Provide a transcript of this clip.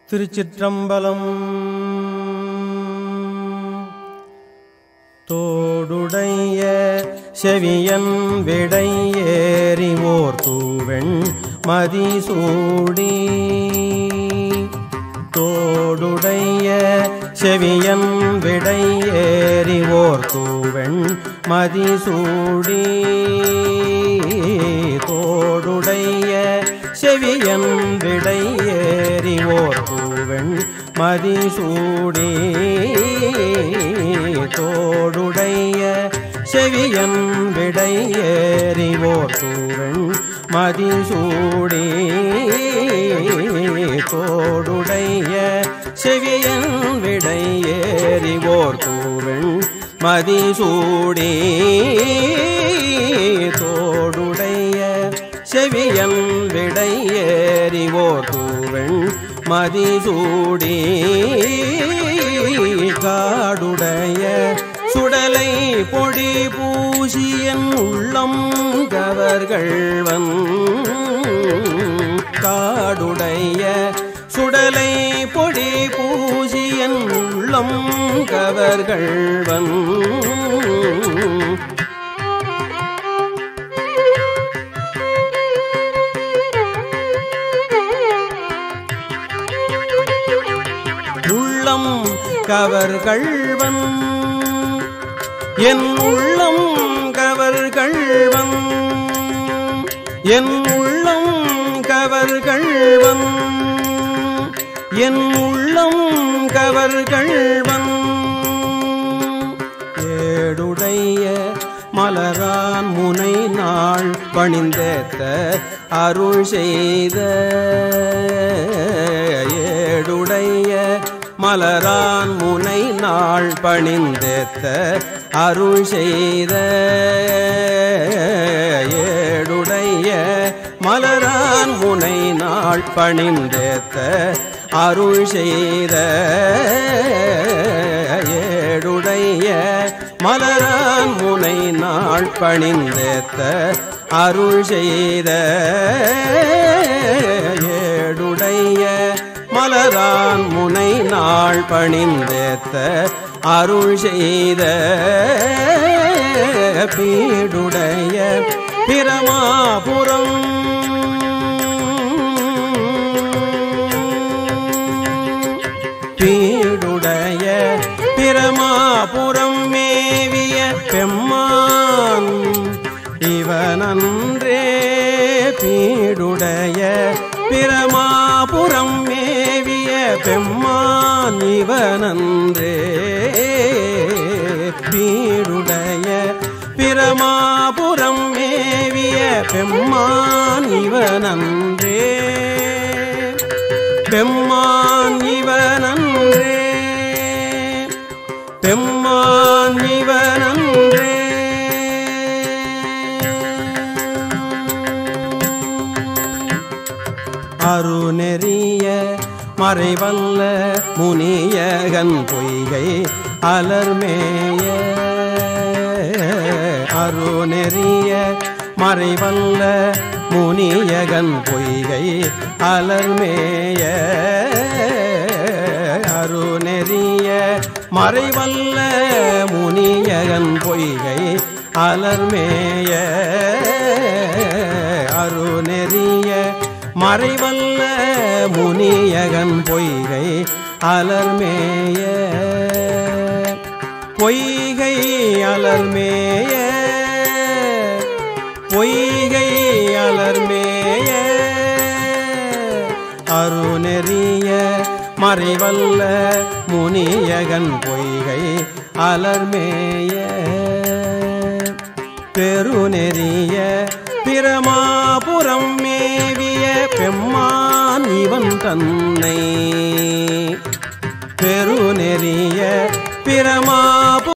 திருச்சிற்றம்பலம் தோடுடைய செவியன் விடை ஏறிவோர் தூவெண் மதிசூடி தோடுடைய செவியன் விடை ஏறிவோர் தூவெண் மதிசூடி தோடுடைய செவியன் விடை ஏறிவோர் பூவெண் மதிசூடி தோடுடைய செவியன் விடை ஏறிவோர் பூவெண் மதிசூடி தோடுடைய செவியன் விடை ஏறிவோர் பூவெண் மதிசூடி தோடுடைய செவியன் விடை ஏறிவோர் தூவெண் மதிசூடி காடுடைய சுடலை பொடி பூசியன் உள்ளம் கவர்கள்வன் காடுடைய சுடலை பொடி பூசியன் உள்ளம் கவர்கள்வன் உள்ளம் கவர்கள்வன் என் உள்ளம் கவர்கள்வன் என் உள்ளம் கவர்கள்வன் என் உள்ளம் கவர்கள்வன் ஏடுடைய மலரான் முனை நாள் பணிந்தேத்த அருள் செய்த ஏடுடைய மலரான் முனை நாள் பணிந்தேத்த அருள் செய்த ஏடுடைய மலரான் முனை நாள் பணிந்தேத்த அருள் செய்த ஏடுடைய மலரான் முனை நாள் பணிந்தேத்த அருள் செய்த ஏடுடைய மலரான் முனை நாள் பணிந்தேத்த அருள் செய்த பீடுடைய பிரமாபுரம் பீடுடைய பிரமாபுரம் மேவிய பெம்மான் இவனன்றே பீடுடைய பிரமாபுரம் மேவிய பெம்மான் இவனன்றே பீடுடைய பிரமாபுரம் மேவிய பெம்மான் இவனன்றே பெம்மான் இவனன்றே பெம்மான் இவனன்றே அருநெறிய மறைவல்ல முனியகன் பொய்கை அலர்மேய அருநெறிய மறைவல்ல முனியகன் பொய்கை அலர்மேய அருநெறிய மறைவல்ல முனியகன் பொய்கை அலர்மேய அருநெறிய மறைவல்ல முனியகன் பொய்கை அலர்மேய பொய்கை அலர்மேய பொய்கை அலர்மேய அருணெறிய மறைவல்ல முனியகன் பொய்கை அலர்மேய பெருநெறிய பிரமாபுரம் மேவிய பெம்மான் இவன் தன்னை பெருநெறிய பிரமா